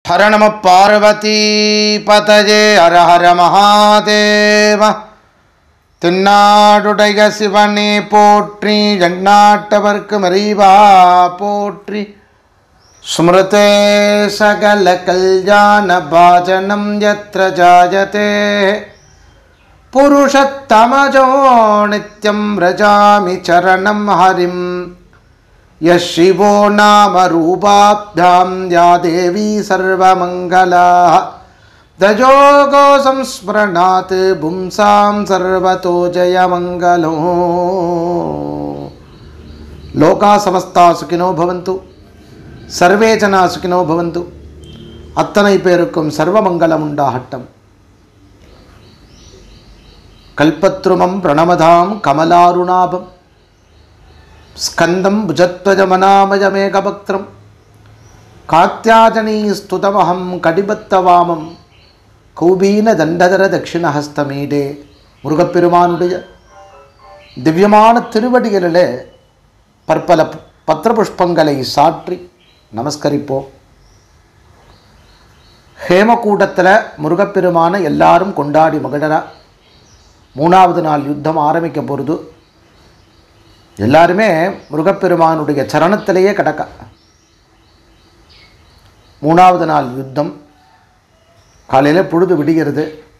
ஹர நம பார்வதி பதஜே ஹர ஹர மகாதேவ தென்னாடுடைய சிவனே போற்றி ஜன்னாட்டவர்க்கு மறைவா போற்றி ஸ்மிருதே சகல கல்யாண பாஜனம் யத்ர ஜாயதே புருஷத்தமஜோ நித்யம் ரஜாமி சரணம் ஹரிம் यः शिवो नाम रूपाभ्यां या देवी सर्वमङ्गलाः दजोगो संस्मरणात् पुंसां सर्वतो जयमङ्गलो लोका समस्ता सुखिनो भवन्तु सर्वे जना सुखिनो भवन्तु அத்தனை பேருக்கும் சர்வமங்கலம் உண்டாகட்டும் கல்பத்ருமம் பிரணமதாம் கமலாருணாபம் ஸ்கந்தம் புஜத்வஜமனாமயமேகபக்திரம் காத்தியாஜனீ ஸ்துதமஹம் கடிபத்தவாமம் கௌபீன தண்டதர தட்சிணஹஸ்தமீடே முருகப்பெருமானுடைய திவ்யமான திருவடிகளிலே பற்பல பத்திரபுஷ்பங்களை சாற்றி நமஸ்கரிப்போம் ஹேமக்கூட்டத்தில் முருகப்பெருமான எல்லாரும் கொண்டாடி மகிழறா மூணாவது நாள் யுத்தம் ஆரம்பிக்க போகிறது எல்லாருமே முருகப்பெருமானுடைய சரணத்திலேயே கிடக்க மூணாவது நாள் யுத்தம் காலையில் பொழுது விடுகிறது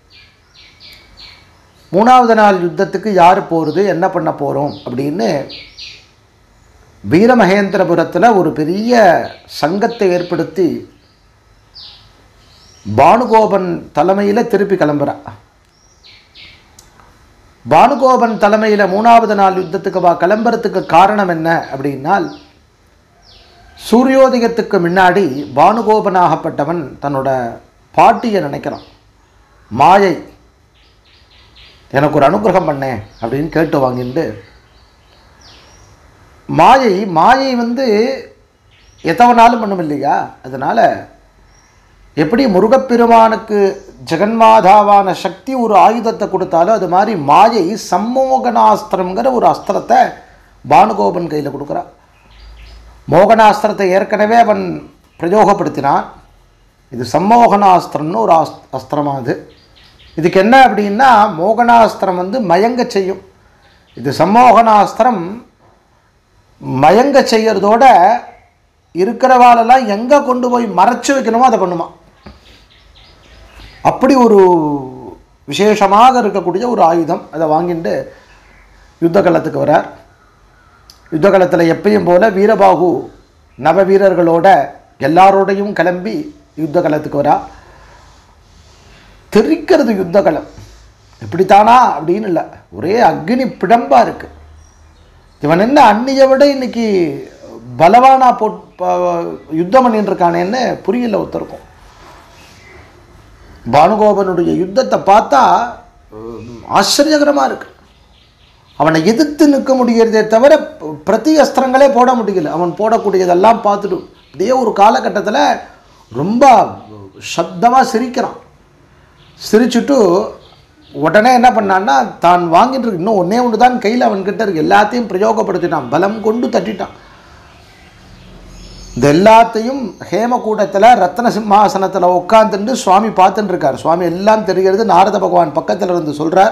மூணாவது நாள் யுத்தத்துக்கு யார் போகிறது என்ன பண்ண போகிறோம் அப்படின்னு வீரமகேந்திரபுரத்தில் ஒரு பெரிய சங்கத்தை ஏற்படுத்தி பானுகோபன் தலைமையில் திருப்பி கிளம்புறா பானுகோபன் தலைமையில் மூணாவது நாள் யுத்தத்துக்கு வா கிளம்புறதுக்கு காரணம் என்ன அப்படின்னால் சூரியோதயத்துக்கு முன்னாடி பானுகோபனாகப்பட்டவன் தன்னோட பாட்டியை நினைக்கிறான் மாயை எனக்கு ஒரு அனுகிரகம் பண்ணேன் அப்படின்னு கேட்டு வாங்கிட்டு மாயை மாயை வந்து எத்தவனாலும் பண்ணும் இல்லையா அதனால் எப்படி முருகப்பெருமானுக்கு ஜெகன்மாதாவான சக்தி ஒரு ஆயுதத்தை கொடுத்தாலும் அது மாதிரி மாயை சம்மோகனாஸ்திரம்ங்கிற ஒரு அஸ்திரத்தை பானுகோபன் கையில் கொடுக்குறா மோகனாஸ்திரத்தை ஏற்கனவே அவன் பிரயோகப்படுத்தினான் இது சம்மோகனாஸ்திரம்னு ஒரு அஸ் அஸ்திரமாக அது இதுக்கு என்ன அப்படின்னா மோகனாஸ்திரம் வந்து மயங்க செய்யும் இது சம்மோகனாஸ்திரம் மயங்க செய்யறதோட இருக்கிறவாளெல்லாம் எங்கே கொண்டு போய் மறைச்சு வைக்கணுமோ அதை பண்ணுமா அப்படி ஒரு விசேஷமாக இருக்கக்கூடிய ஒரு ஆயுதம் அதை வாங்கிட்டு யுத்த களத்துக்கு வரார் யுத்த களத்தில் எப்பயும் போல வீரபாகு நவ வீரர்களோட எல்லாரோடையும் கிளம்பி யுத்த களத்துக்கு வரா தெரிக்கிறது யுத்த களம் இப்படித்தானா அப்படின்னு இல்லை ஒரே அக்னி பிடம்பா இருக்கு இவன் என்ன அன்னியை விட இன்னைக்கு பலவானா போட் யுத்தம் பண்ணிட்டு இருக்கானேன்னு புரியல ஒருத்தருக்கும் பானுகோபனுடைய யுத்தத்தை பார்த்தா ஆச்சரியகரமாக இருக்கு அவனை எதிர்த்து நிற்க முடிகிறதே தவிர பிரதி அஸ்திரங்களே போட முடியல அவன் போடக்கூடியதெல்லாம் பார்த்துட்டு அப்படியே ஒரு காலகட்டத்தில் ரொம்ப சப்தமாக சிரிக்கிறான் சிரிச்சுட்டு உடனே என்ன பண்ணான்னா தான் வாங்கிட்டு இருக்கு இன்னும் ஒன்றே ஒன்று தான் கையில் அவன்கிட்ட இருக்கு எல்லாத்தையும் பிரயோகப்படுத்திட்டான் பலம் கொண்டு தட்டிட்டான் இது எல்லாத்தையும் ஹேமகூடத்தில் ரத்ன சிம்மாசனத்தில் உட்காந்துட்டு சுவாமி பார்த்துட்டு இருக்கார் சுவாமி எல்லாம் தெரிகிறது நாரத பகவான் பக்கத்தில் இருந்து சொல்கிறார்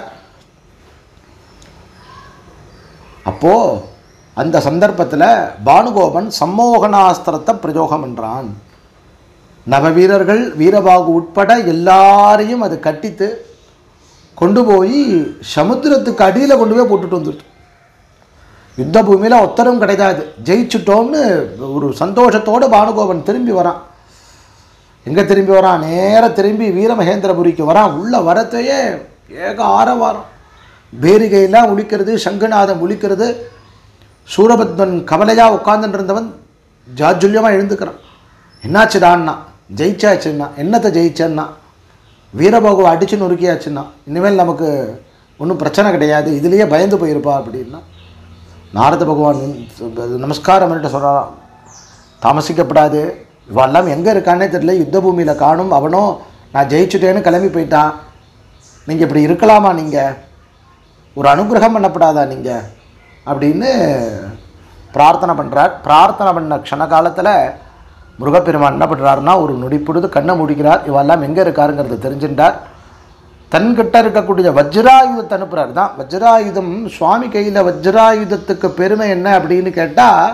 அப்போது அந்த சந்தர்ப்பத்தில் பானுகோபன் சம்மோகனாஸ்திரத்தை பிரயோகம் என்றான் நவ வீரர்கள் வீரபாகு உட்பட எல்லாரையும் அது கட்டித்து கொண்டு போய் சமுத்திரத்துக்கு அடியில் கொண்டு போய் போட்டுட்டு வந்துடுது யுத்த பூமியில் ஒத்தரும் கிடையாது ஜெயிச்சுட்டோம்னு ஒரு சந்தோஷத்தோடு பானுகோபன் திரும்பி வரான் எங்கே திரும்பி வரான் நேராக திரும்பி வீரமகேந்திரபுரிக்கு வரான் உள்ள வரத்தையே ஏக ஆரவாரம் பேரிகையெல்லாம் ஒழிக்கிறது சங்குநாதம் ஒழிக்கிறது சூரபத்மன் கவலையாக உட்கார்ந்துட்டு இருந்தவன் ஜாஜுல்யமாக எழுந்துக்கிறான் என்னாச்சுடான்னா ஜெயிச்சாச்சுன்னா என்னத்தை ஜெயிச்சேன்னா வீரபாகுவை அடிச்சு நொறுக்கியாச்சுன்னா இனிமேல் நமக்கு ஒன்றும் பிரச்சனை கிடையாது இதுலேயே பயந்து போயிருப்பா அப்படின்னா நாரத பகவான் நமஸ்காரம் பண்ணிட்டு சொல்கிறான் தாமசிக்கப்படாது இவெல்லாம் எங்கே இருக்கானே தெரியல யுத்த பூமியில் காணும் அவனும் நான் ஜெயிச்சுட்டேன்னு கிளம்பி போயிட்டான் நீங்கள் இப்படி இருக்கலாமா நீங்கள் ஒரு அனுகிரகம் பண்ணப்படாதா நீங்கள் அப்படின்னு பிரார்த்தனை பண்ணுறார் பிரார்த்தனை பண்ண க்ஷண காலத்தில் முருகப்பெருமான் என்ன பண்ணுறாருன்னா ஒரு நொடிப்பொழுது கண்ணை முடிக்கிறார் இவெல்லாம் எங்கே இருக்காருங்கிறத தெரிஞ்சுட்டார் தன்கிட்ட இருக்கக்கூடிய வஜ்ராயுதத்தை அனுப்புறாரு தான் வஜ்ராயுதம் சுவாமி கையில் வஜ்ராயுதத்துக்கு பெருமை என்ன அப்படின்னு கேட்டால்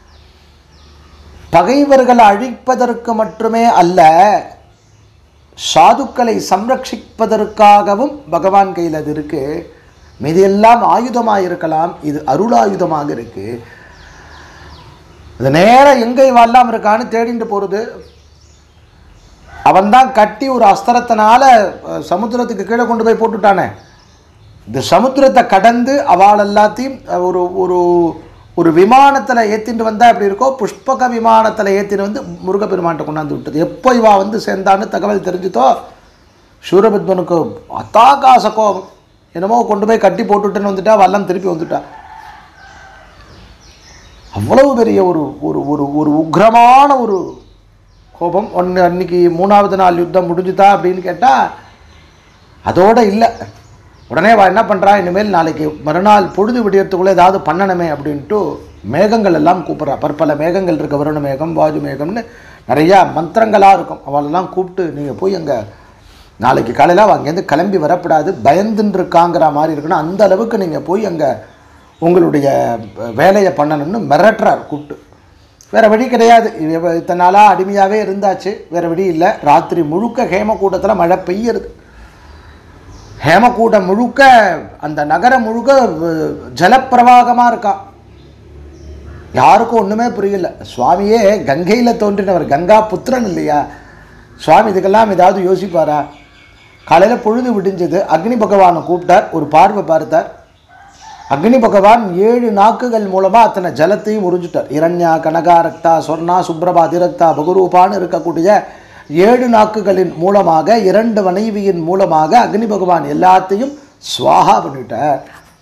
பகைவர்களை அழிப்பதற்கு மட்டுமே அல்ல சாதுக்களை சம்ரட்சிப்பதற்காகவும் பகவான் கையில் அது இருக்கு மீதி எல்லாம் ஆயுதமாக இருக்கலாம் இது அருளாயுதமாக இருக்கு இது நேரம் எங்கே இவெல்லாம் இருக்கான்னு தேடிட்டு போகிறது அவன்தான் கட்டி ஒரு அஸ்திரத்தினால அஹ், சமுத்திரத்துக்கு கீழே கொண்டு போய் போட்டுட்டானே இந்த சமுத்திரத்தை கடந்து அவள் எல்லாத்தையும் அஹ், ஒரு ஒரு ஒரு விமானத்தில் ஏற்றிட்டு வந்தா எப்படி இருக்கோ புஷ்பக விமானத்தில் ஏற்றிட்டு வந்து முருகப்பெருமான்ட்ட கொண்டாந்து விட்டது எப்போ இவா வந்து சேர்ந்தான்னு தகவல் தெரிஞ்சுதோ சூரபத்மனுக்கு அத்தாகாச கோபம் என்னமோ கொண்டு போய் கட்டி போட்டுட்டுன்னு வந்துட்டா வல்லம் திருப்பி வந்துட்டா அவ்வளவு பெரிய ஒரு ஒரு ஒரு ஒரு உக்ரமான ஒரு கோபம் ஒன்று அன்னைக்கு மூணாவது நாள் யுத்தம் முடிஞ்சுதா அப்படின்னு கேட்டால் அதோட இல்லை உடனே அவ என்ன பண்ணுறா இனிமேல் நாளைக்கு மறுநாள் பொழுது விடியறதுக்குள்ளே ஏதாவது பண்ணணுமே அப்படின்ட்டு மேகங்கள் எல்லாம் கூப்பிட்றா பற்பல மேகங்கள் இருக்க வருண மேகம் வாஜு மேகம்னு நிறையா மந்திரங்களாக இருக்கும் அவளெல்லாம் கூப்பிட்டு நீங்கள் போய் அங்கே நாளைக்கு காலையில் அவள் அங்கேருந்து கிளம்பி வரக்கூடாது பயந்துன்னு இருக்காங்கிற மாதிரி இருக்கணும் அந்த அளவுக்கு நீங்கள் போய் அங்கே உங்களுடைய வேலையை பண்ணணும்னு மிரட்டுறார் கூப்பிட்டு வேறு வழி கிடையாது இவ இத்தனை நாளாக அடிமையாகவே இருந்தாச்சு வேறு வழி இல்லை ராத்திரி முழுக்க ஹேமக்கூட்டத்தில் மழை பெய்யறது ஹேமக்கூட்டம் முழுக்க அந்த நகரம் முழுக்க வ- ஜலப்பிரவாகமாக இருக்கா யாருக்கும் ஒன்றுமே புரியல சுவாமியே கங்கையில் தோன்றினவர் கங்கா புத்திரன் இல்லையா சுவாமி இதுக்கெல்லாம் ஏதாவது யோசிப்பாரா காலையில் பொழுது விடிஞ்சது அக்னி பகவானை கூப்பிட்டார் ஒரு பார்வை பார்த்தார் அக்னி பகவான் ஏழு நாக்குகள் மூலமாக அத்தனை ஜலத்தையும் உறிஞ்சிட்டார் இரண்யா கனகா ரக்தா சொர்ணா சுப்ரபா அதிரக்தா பகுரூபான்னு இருக்கக்கூடிய ஏழு நாக்குகளின் மூலமாக இரண்டு மனைவியின் மூலமாக அக்னி பகவான் எல்லாத்தையும் ஸ்வாஹா பண்ணிட்டார்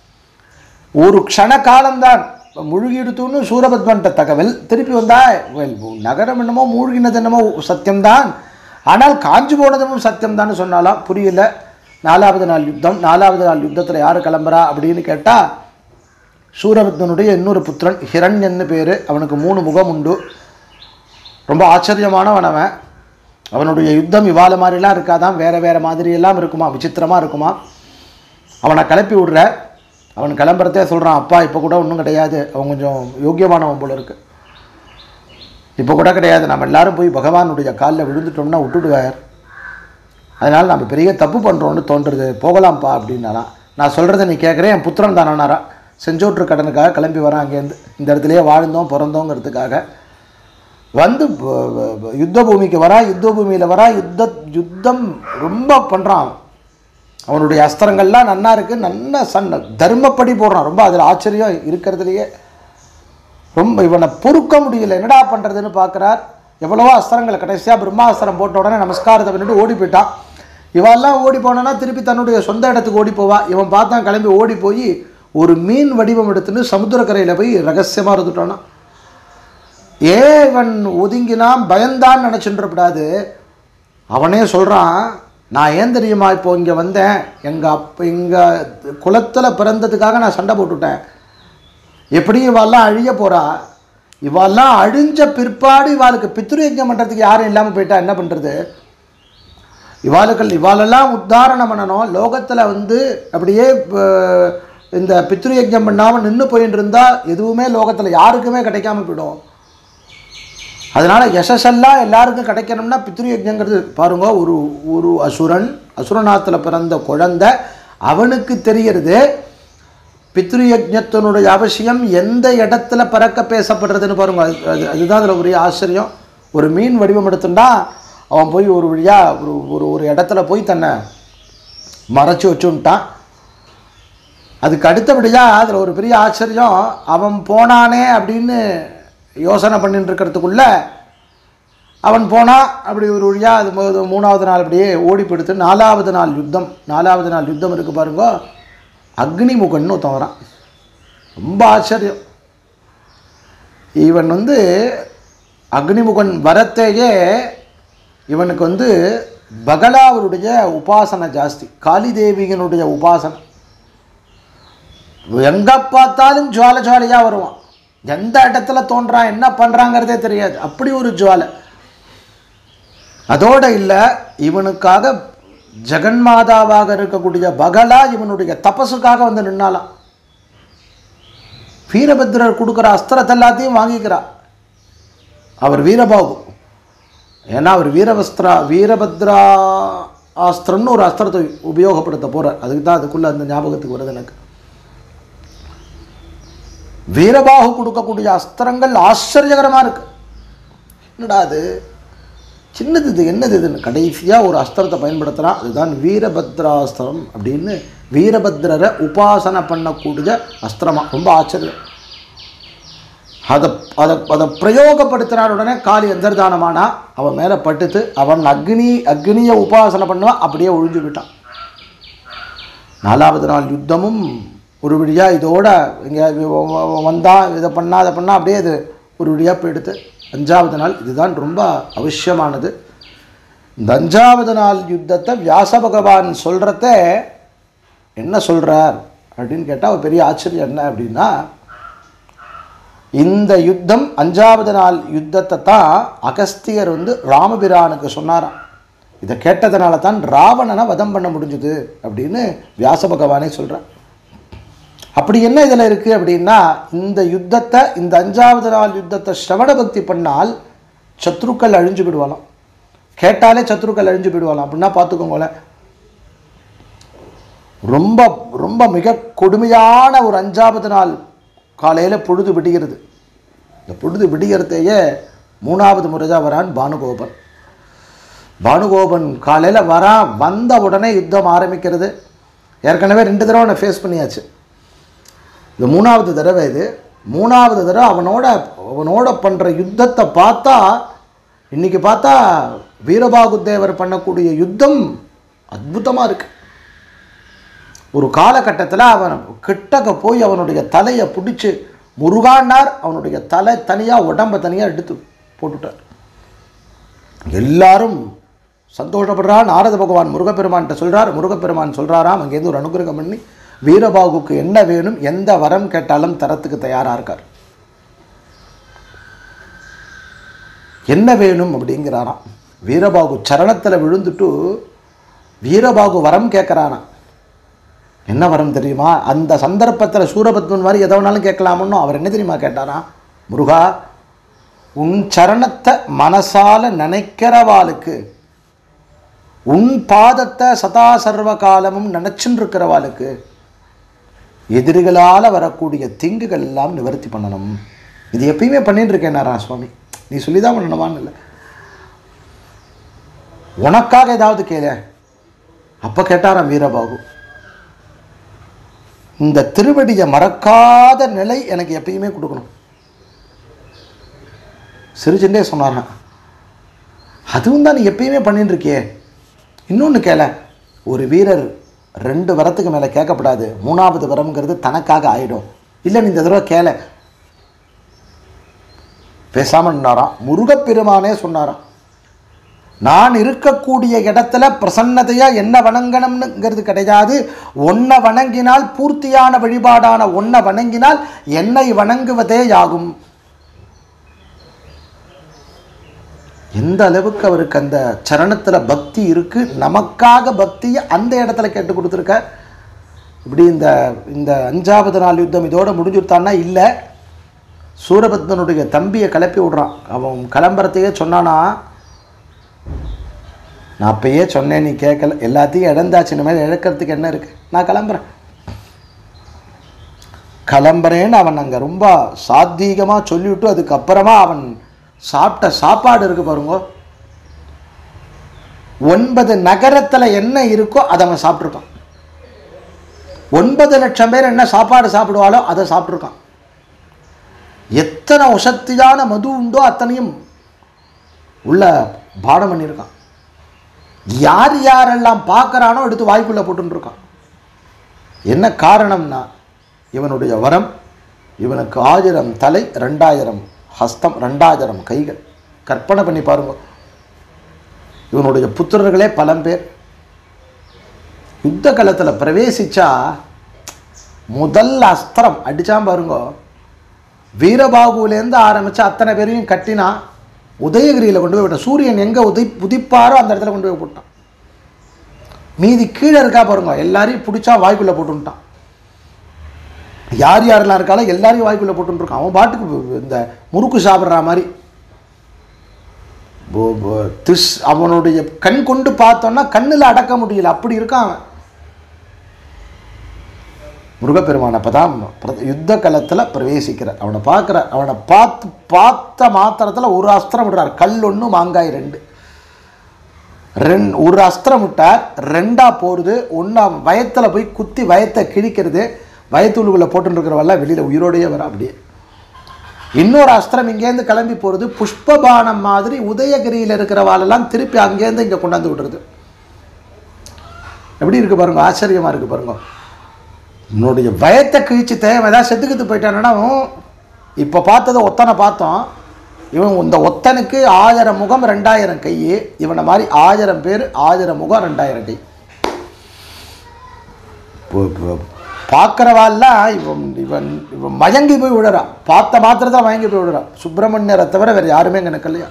ஒரு க்ஷண காலம்தான் முழுகிடுத்துன்னு சூரபத்மன்ட்ட தகவல் திருப்பி வந்தா well, நகரம் என்னமோ மூழ்கினது என்னமோ சத்தியம்தான் ஆனால் காஞ்சு போனதும் சத்தியம்தான்னு சொன்னாலாம் புரியல நாலாவது நாள் யுத்தம் நாலாவது நாள் யுத்தத்தில் யார் கிளம்புறா அப்படின்னு கேட்டால் சூரபத்மனுடைய இன்னொரு புத்திரன் ஹிரண்யன்னு பேர் அவனுக்கு மூணு முகம் உண்டு ரொம்ப ஆச்சரியமானவன் அவன் அவனுடைய யுத்தம் இவால மாதிரிலாம் இருக்காதான் வேறு வேறு மாதிரியெல்லாம் இருக்குமா விசித்திரமாக இருக்குமா அவனை கிளப்பி விடுற அவன் கிளம்புறதே சொல்கிறான் அப்பா இப்போ கூட ஒன்றும் கிடையாது அவன் கொஞ்சம் யோக்கியமானவன் போல இருக்கு இப்போ கூட கிடையாது நம்ம எல்லாரும் போய் பகவானுடைய காலில் விழுந்துட்டோம்னா விட்டுடுவார் அதனால் நம்ம பெரிய தப்பு பண்ணுறோன்னு தோன்றுறது போகலாம்ப்பா அப்படின்னாலாம் நான் சொல்கிறத நீ கேட்குறேன் என் புத்திரன் தானாரா செஞ்சோற்று கடனுக்காக கிளம்பி வரான் அங்கேருந்து இந்த இடத்துலையே வாழ்ந்தோம் பிறந்தோங்கிறதுக்காக வந்து ப- ப- ப- யுத்த பூமிக்கு வரா யுத்த பூமியில் வரா யுத்த யுத்தம் ரொம்ப பண்ணுறான் அவனுடைய அஸ்திரங்கள்லாம் நன்னா இருக்கு நல்ல சன் தர்மப்படி போடுறான் ரொம்ப அதில் ஆச்சரியம் இருக்கிறதுலையே ரொம்ப இவனை பொறுக்க முடியல என்னடா பண்ணுறதுன்னு பார்க்குறார் எவ்வளவோ அஸ்திரங்களை கடைசியாக பிரம்மாஸ்திரம் போட்ட உடனே நமஸ்காரத்தை பண்ணிட்டு ஓடி போயிட்டான் இவெல்லாம் ஓடி போனான்னா திருப்பி தன்னுடைய சொந்த இடத்துக்கு ஓடி போவா இவன் பார்த்தான் கிளம்பி ஓடி போய் ஒரு மீன் வடிவம் எடுத்துன்னு சமுத்திரக்கரையில் போய் ரகசியமாக இருந்துட்டானா ஏன் இவன் ஒதுங்கினான் பயந்தான் நினச்சின்றப்படாது அவனே சொல்கிறான் நான் ஏன் தெரியுமா இப்போ இங்கே வந்தேன் எங்கள் அப்பா எங்கள் குலத்தில் பிறந்ததுக்காக நான் சண்டை போட்டுட்டேன் எப்படியும் இவாள்லாம் அழிய போகிறா இவாள்லாம் அழிஞ்ச பிற்பாடு இவாளுக்கு பித்ரு யஜ்ஞம் பண்ணுறதுக்கு யாரும் இல்லாமல் போயிட்டா என்ன பண்ணுறது இவாளுக்கள் இவாளெல்லாம் உத்தாரணம் பண்ணணும் லோகத்தில் வந்து அப்படியே அஹ், இந்த பித்ரு யஜ்ஞம் பண்ணாமல் நின்று போயின்னு இருந்தால் எதுவுமே லோகத்தில் யாருக்குமே கிடைக்காம போயிடும் அதனால் யசஸெல்லாம் எல்லாருக்கும் கிடைக்கணும்னா பித்ரு யஜ்ஞங்கிறது பாருங்க ஒரு ஒரு அசுரன் அசுரநாத்தில் பிறந்த குழந்தை அவனுக்கு தெரியறது பித்ரு யஜ்ஞத்தினுடைய அவசியம் எந்த இடத்துல பறக்க பேசப்படுறதுன்னு பாருங்க அது அது அதுதான் அதில் ஒரே ஆச்சரியம் ஒரு மீன் வடிவம் எடுத்துட்டா அவன் போய் ஒரு வழியாக ஒரு ஒரு ஒரு இடத்துல போய் தன்னை மறைச்சி வச்சுட்டான் அதுக்கு அடுத்தபடியாக அதில் ஒரு பெரிய ஆச்சரியம் அவன் போனானே அப்படின்னு யோசனை பண்ணிட்டு இருக்கிறதுக்குள்ள அவன் போனால் அப்படி ஒரு வழியாக அது மு- மூணாவது நாள் அப்படியே ஓடி போயிடுத்து நாலாவது நாள் யுத்தம் நாலாவது நாள் யுத்தம் இருக்குது பாருங்க அக்னிமுகன்னு ஒருத்தன் வரான் ரொம்ப ஆச்சரியம் இவன் வந்து அக்னிமுகன் வரத்தையே இவனுக்கு வந்து பகலாவருடைய உபாசனை ஜாஸ்தி காளிதேவியினுடைய உபாசனை எங்கே பார்த்தாலும் ஜுவால ஜுவாலையாக வருவான் எந்த இடத்துல தோன்றான் என்ன பண்ணுறாங்கிறதே தெரியாது அப்படி ஒரு ஜுவாலை அதோட இல்லை இவனுக்காக ஜெகன்மாதாவாக இருக்கக்கூடிய பகலா இவனுடைய தபசுக்காக வந்து நின்னாலாம் வீரபத்ரர் கொடுக்குற அஸ்திரத்தை எல்லாத்தையும் வாங்கிக்கிறா அவர் வீரபாகு ஏன்னா அவர் வீரவஸ்திரா வீரபத்ரா அஸ்திரம்னு ஒரு அஸ்திரத்தை உபயோகப்படுத்த போகிறார் அதுக்கு தான் அதுக்குள்ளே அந்த ஞாபகத்துக்கு வருது எனக்கு வீரபாகு கொடுக்கக்கூடிய அஸ்திரங்கள் ஆச்சரியகரமாக இருக்கு என்னடா அது சின்னது இது என்னது இதுன்னு கடைசியாக ஒரு அஸ்திரத்தை பயன்படுத்துகிறான் அதுதான் வீரபத்ராஸ்திரம் அப்படின்னு வீரபத்ரரை உபாசனை பண்ணக்கூடிய அஸ்திரமா ரொம்ப ஆச்சரியம் அதை அதை அதை பிரயோகப்படுத்தினார் உடனே காளி அந்தர்தானமானா அவன் மேலே பட்டுத்து அவன் அக்னி அக்னியை உபாசனை பண்ணுவான் அப்படியே ஒழிஞ்சு விட்டான் நாலாவது நாள் யுத்தமும் ஒரு வழியாக இதோட இங்கே வந்தான் இதை பண்ணா அதை பண்ணா அப்படியே இது ஒரு வழியாக போயிடுத்து அஞ்சாவது நாள் இதுதான் ரொம்ப அவசியமானது இந்த அஞ்சாவது நாள் யுத்தத்தை வியாச பகவான் சொல்கிறத என்ன சொல்கிறார் அப்படின்னு கேட்டால் ஒரு பெரிய ஆச்சரியம் என்ன அப்படின்னா இந்த யுத்தம் அஞ்சாவது நாள் யுத்தத்தை தான் அகஸ்தியர் வந்து ராமபிரானுக்கு சொன்னாராம் இதை கேட்டதுனால தான் ராவணனை வதம் பண்ண முடிஞ்சுது அப்படின்னு வியாச பகவானே சொல்கிறார் அப்படி என்ன இதில் இருக்குது அப்படின்னா இந்த யுத்தத்தை இந்த அஞ்சாவது நாள் யுத்தத்தை ஸ்ரவண பக்தி பண்ணால் சத்ருக்கள் அழிஞ்சு விடுவாளாம் கேட்டாலே சத்ருக்கள் அழிஞ்சு விடுவாளாம் அப்படின்னா பார்த்துக்கோங்களேன் ரொம்ப ரொம்ப மிக கொடுமையான ஒரு அஞ்சாவது நாள் காலையில் பொழுது விடுகிறது இந்த பொழுது விடுகிறதையே மூணாவது முறையாக வரான் பானுகோபன் பானுகோபன் காலையில் வரா வந்த உடனே யுத்தம் ஆரம்பிக்கிறது ஏற்கனவே ரெண்டு தடவை அவனை ஃபேஸ் பண்ணியாச்சு இது மூணாவது தடவை இது மூணாவது தடவை அவனோட அவனோட பண்ணுற யுத்தத்தை பார்த்தா இன்னைக்கு பார்த்தா வீரபாகுதேவர் பண்ணக்கூடிய யுத்தம் அற்புதமாக இருக்கு ஒரு காலகட்டத்தில் அவன் கிட்டக்க போய் அவனுடைய தலையை பிடிச்சி முருகானார் அவனுடைய தலை தனியாக உடம்பை தனியாக எடுத்து போட்டுட்டார் எல்லாரும் சந்தோஷப்படுறா நாரத பகவான் முருகப்பெருமான்கிட்ட சொல்கிறார் முருகப்பெருமான் சொல்கிறாராம் அங்கேருந்து ஒரு அனுகிரகம் பண்ணி வீரபாகுக்கு என்ன வேணும் எந்த வரம் கேட்டாலும் தரத்துக்கு தயாராக இருக்கார் என்ன வேணும் அப்படிங்கிறாராம் வீரபாகு சரணத்தில் விழுந்துட்டு வீரபாகு வரம் கேட்குறாராம் என்ன வரம் தெரியுமா அந்த சந்தர்ப்பத்தில் சூரபத்மன் மாதிரி எதை வேணாலும் கேட்கலாமுன்னு அவர் என்ன தெரியுமா கேட்டாரா முருகா உன் சரணத்தை மனசால நினைக்கிறவாளுக்கு உன் பாதத்தை சதா சர்வ காலமும் நினச்சின்னு இருக்கிறவாளுக்கு எதிரிகளால் வரக்கூடிய தீங்குகள் எல்லாம் நிவர்த்தி பண்ணணும் இது எப்பயுமே பண்ணிட்டு இருக்கேன் நாராயண சுவாமி நீ சொல்லி தான் பண்ணணுமான்னு இல்லை உனக்காக ஏதாவது கேள அப்போ கேட்டாராம் வீரபாகு இந்த திருவடியை மறக்காத நிலை எனக்கு எப்பயுமே கொடுக்கணும் சிரிச்சுட்டே சொன்னாராம் அதுவும் தான் நீ எப்பயுமே பண்ணிட்டு இருக்கியே இன்னொன்று கேள ஒரு வீரர் ரெண்டு வரத்துக்கு மேலே கேட்கப்படாது மூணாவது வரம்ங்கிறது தனக்காக ஆயிடும் இல்லை நீ இந்த தடவை கேள பேசாமல் நின்னாராம் முருகப்பெருமானே சொன்னாராம் நான் இருக்கக்கூடிய இடத்துல பிரசன்னதையாக என்ன வணங்கணும்னுங்கிறது கிடையாது ஒன்றை வணங்கினால் பூர்த்தியான வழிபாடான ஒன்றை வணங்கினால் என்னை வணங்குவதே ஆகும் எந்த அளவுக்கு அவருக்கு அந்த சரணத்தில் பக்தி இருக்குது நமக்காக பக்தியை அந்த இடத்துல கேட்டு கொடுத்துருக்க இப்படி இந்த இந்த அஞ்சாவது நாள் யுத்தம் இதோட முடிஞ்சுட்டான்னா இல்லை சூரபத்மனுடைய தம்பியை கிளப்பி விடுறான் அவன் கிளம்புறதையே சொன்னானா நான் அப்பயே சொன்னேன் நீ கேட்கல எல்லாத்தையும் இழந்தாச்சு இனிமேல் இழக்கிறதுக்கு என்ன இருக்குது நான் கிளம்புறேன் கிளம்புறேன்னு அவன் அங்கே ரொம்ப சாத்வீகமாக சொல்லிவிட்டு அதுக்கப்புறமா அவன் சாப்பிட்ட சாப்பாடு இருக்கு பாருங்க ஒன்பது நகரத்தில் என்ன இருக்கோ அதை அவன் சாப்பிட்ருக்கான் ஒன்பது லட்சம் பேர் என்ன சாப்பாடு சாப்பிடுவாளோ அதை சாப்பிட்ருக்கான் எத்தனை உசத்தியான மது உண்டோ அத்தனையும் உள்ள பாடம் பண்ணியிருக்கான் யார் யாரெல்லாம் பார்க்குறானோ எடுத்து வாய்க்குள்ளே போட்டுன்னு இருக்கான் என்ன காரணம்னா இவனுடைய வரம் இவனுக்கு ஆயிரம் தலை ரெண்டாயிரம் ஹஸ்தம் ரெண்டாயிரம் கைகள் கற்பனை பண்ணி பாருங்க இவனுடைய புத்திரர்களே பலம் பேர் யுத்த களத்தில் பிரவேசிச்சா முதல் அஸ்திரம் அடிச்சான் பாருங்க வீரபாகுலேருந்து ஆரம்பித்து அத்தனை பேரையும் கட்டினா உதயகிரியில் கொண்டு போய் விட்டான் சூரியன் எங்கே உதி உதிப்பாரோ அந்த இடத்துல கொண்டு போய் போட்டான் மீதி கீழே இருக்கா பாருங்க எல்லாரையும் பிடிச்சா வாய்க்குள்ளே போட்டுட்டான் யார் யாரெல்லாம் இருக்காளோ எல்லாரையும் வாய்க்குள்ளே போட்டுருக்கான் அவன் பாட்டுக்கு இந்த முறுக்கு சாப்பிட்ற மாதிரி போ- போ- திஸ் அவனுடைய கண் கொண்டு பார்த்தோன்னா கண்ணில் அடக்க முடியல அப்படி இருக்கான் அவன் முருகப்பெருமான் அப்போ தான் யுத்த களத்தில் பிரவேசிக்கிறார் அவனை பார்க்குறார் அவனை பார்த்து பார்த்த மாத்திரத்தில் ஒரு அஸ்திரம் விடுறார் கல் ஒன்று மாங்காய் ரெண்டு ரெண் ஒரு அஸ்திரம் விட்டார் ரெண்டா போகிறது ஒன்றா வயத்தில் போய் குத்தி வயத்தை கிழிக்கிறது வயத்துள்ளுக்குள்ளே போட்டுருக்கிறவெல்லாம் வெளியில் உயிரோடையே வர அப்படியே இன்னொரு அஸ்திரம் இங்கேருந்து கிளம்பி போகிறது புஷ்பபானம் மாதிரி உதயகிரியில் இருக்கிறவாளெல்லாம் திருப்பி அங்கேருந்து இங்கே கொண்டாந்து விடுறது எப்படி இருக்கு பாருங்க ஆச்சரியமாக இருக்கு பாருங்க உன்னுடைய பயத்தை கிழிச்சு தேவை ஏதாவது செத்துக்கிட்டு போயிட்டானா இப்போ பார்த்ததை ஒத்தனை பார்த்தோம் இவன் இந்த ஒத்தனுக்கு ஆயிரம் முகம் ரெண்டாயிரம் கை இவனை மாதிரி ஆயிரம் பேர் ஆயிரம் முகம் ரெண்டாயிரம் கை பார்க்குறவாள்லாம் இவன் இவன் இவன் மயங்கி போய் விடுறான் பார்த்த மாத்திரத்தில் மயங்கி போய் விடுறான் சுப்பிரமணியரை தவிர வேறு யாருமே இங்கே நிற்கலையா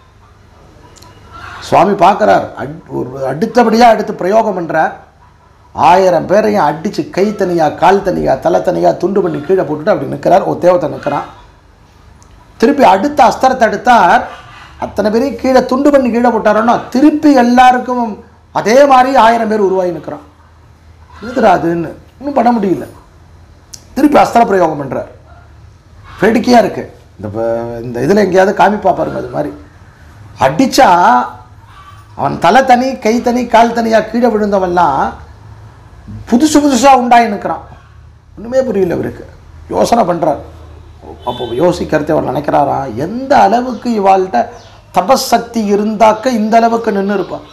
சுவாமி பார்க்குறார் அட் ஒரு அடுத்தபடியாக அடுத்து பிரயோகம் பண்ணுறார் ஆயிரம் பேரையும் அடித்து கை தனியாக கால் தனியாக தலை தனியாக துண்டு பண்ணி கீழே போட்டுட்டு அப்படி நிற்கிறார் ஒரு தேவத்தை நிற்கிறான் திருப்பி அடுத்த அஸ்திரத்தை எடுத்தார் அத்தனை பேரையும் கீழே துண்டு பண்ணி கீழே போட்டாரோன்னா திருப்பி எல்லாருக்கும் அதே மாதிரி ஆயிரம் பேர் உருவாகி நிற்கிறான் இருக்குதா அதுன்னு ஒன்றும் பண்ண முடியல திருப்பி அஸ்திர பிரயோகம் பண்ணுறார் வேடிக்கையாக இருக்குது இந்த ப- இந்த இதில் எங்கேயாவது காமிப்பா பாருங்க அது மாதிரி அடித்தா அவன் தலை தனி கை தனி கால் தனியாக கீழே விழுந்தவன்லாம் புதுசு புதுசாக உண்டாகி நிற்கிறான் ஒன்றுமே புரியல இவருக்கு யோசனை பண்ணுறார் அப்போ யோசிக்கிறதே அவர் நினைக்கிறாரா எந்த அளவுக்கு இவாள்கிட்ட தபசக்தி இருந்தாக்க இந்த அளவுக்கு நின்று இருப்பான்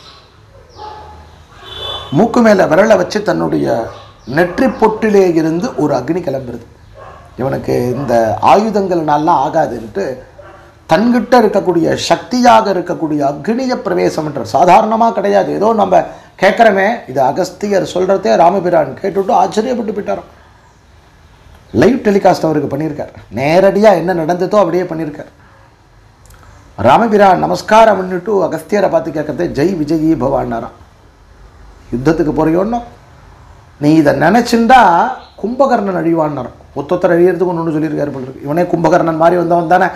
மூக்கு மேலே விரலை வச்சு தன்னுடைய நெற்றி பொட்டிலே இருந்து ஒரு அக்னி கிளம்புறது இவனுக்கு இந்த ஆயுதங்கள்னாலாம் ஆகாதுன்ட்டு தன்கிட்ட இருக்கக்கூடிய சக்தியாக இருக்கக்கூடிய அக்னிய பிரவேசம் என்ற சாதாரணமாக கிடையாது ஏதோ நம்ம கேட்குறோமே இது அகஸ்தியர் சொல்கிறதே ராமபிரான் கேட்டுவிட்டு ஆச்சரியப்பட்டு போயிட்டாராம் லைவ் டெலிகாஸ்ட் அவருக்கு பண்ணியிருக்கார் நேரடியாக என்ன நடந்ததோ அப்படியே பண்ணியிருக்கார் ராமபிரான் நமஸ்காரம் பண்ணிட்டு அகஸ்தியரை பார்த்து கேட்கறதே ஜெய் விஜயி பவான்னாராம் யுத்தத்துக்கு போறியோன்னா நீ இதை நினச்சிண்டா கும்பகர்ணன் அழிவான்னார் ஒத்தொத்தர் அழியறதுக்கு ஒன்று ஒன்று சொல்லியிருக்காரு போல இருக்கு. இவனே கும்பகர்ணன் மாதிரி வந்தவன் தானே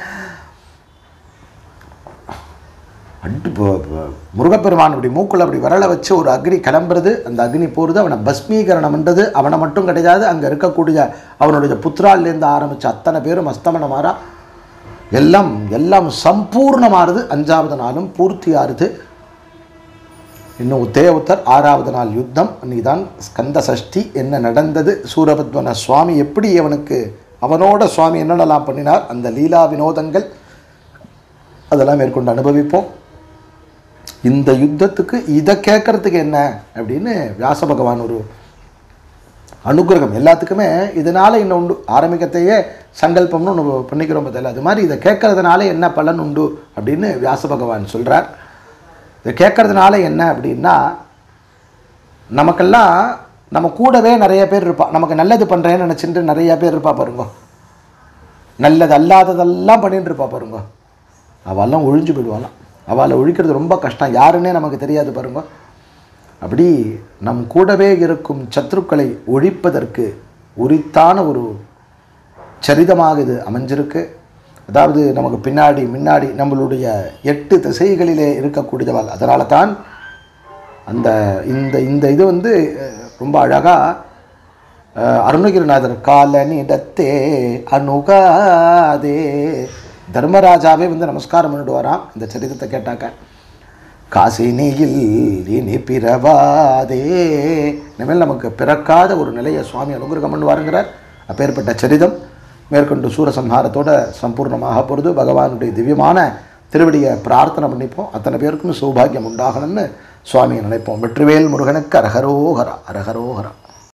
அட்டு ப- ப- முருகப்பெருமான் அப்படி மூக்குள்ள அப்படி விரலை வச்சு ஒரு அக்னி கிளம்புறது அந்த அக்னி போகிறது அவனை பஸ்மீகரணம் பண்ணுறது அவனை மட்டும் கிடையாது அங்கே இருக்கக்கூடிய அவனுடைய புத்திரால்லேருந்து ஆரம்பித்த அத்தனை பேரும் அஸ்தமனமாரா எல்லாம் எல்லாம் சம்பூர்ணமாறுது அஞ்சாவது நாளும் பூர்த்தி ஆறுது இன்னும் உத்தேவத்தர் ஆறாவது நாள் யுத்தம் அன்னைக்குதான் ஸ்கந்த சஷ்டி என்ன நடந்தது சூரபத்மன சுவாமி எப்படி அவனுக்கு அவனோட சுவாமி என்னென்னலாம் பண்ணினார் அந்த லீலா வினோதங்கள் அதெல்லாம் மேற்கொண்டு அனுபவிப்போம் இந்த யுத்தத்துக்கு இதை கேட்கறதுக்கு என்ன அப்படின்னு வியாச பகவான் ஒரு அனுகிரகம் எல்லாத்துக்குமே இதனால என்ன உண்டு ஆரம்பிக்கத்தையே சங்கல்பம்னு ஒன்று பண்ணிக்கிறோம் பார்த்தல அது மாதிரி இதை கேட்கறதுனால என்ன பலன் உண்டு அப்படின்னு வியாச பகவான் சொல்கிறார் இதை கேட்கறதுனால என்ன அப்படின்னா நமக்கெல்லாம் நம்ம கூடவே நிறைய பேர் இருப்பா நமக்கு நல்லது பண்ணுறேன்னு நினச்சிட்டு நிறைய பேர் இருப்பா பாருங்க நல்லது அல்லாததெல்லாம் பண்ணிட்டு இருப்பா பாருங்க அவெல்லாம் ஒழிஞ்சு போயிடுவாளாம் அவளை ஒழிக்கிறது ரொம்ப கஷ்டம் யாருன்னே நமக்கு தெரியாது பாருங்க அப்படி நம் கூடவே இருக்கும் சத்ருக்களை ஒழிப்பதற்கு உரித்தான ஒரு சரிதமாக இது அமைஞ்சிருக்கு அதாவது நமக்கு பின்னாடி முன்னாடி நம்மளுடைய எட்டு திசைகளிலே இருக்கக்கூடியவள் அதனால தான் அந்த இந்த இந்த இது வந்து அஹ், ரொம்ப அழகாக அருணகிரிநாதர் காலனிடத்தே அணுகாதே தர்மராஜாவே வந்து நமஸ்காரம் பண்ணிடுவாராம் இந்த சரித்திரத்தை கேட்டாக்க காசினியில் இனி பிறவாதே இனிமேல் நமக்கு பிறக்காத ஒரு நிலையை சுவாமி அனுகிரகம் பண்ணுவாருங்கிறார் அப்பேற்பட்ட சரிதம் மேற்கொண்டு சூரசம்ஹாரத்தோட சம்பூர்ணமாக பொழுது பகவானுடைய திவ்யமான திருவடியை பிரார்த்தனை பண்ணிப்போம் அத்தனை பேருக்கும் சௌபாகியம் உண்டாகணும்னு சுவாமியை நினைப்போம் வெற்றிவேல் முருகனுக்கு அரகரோகரா அரகரோகரா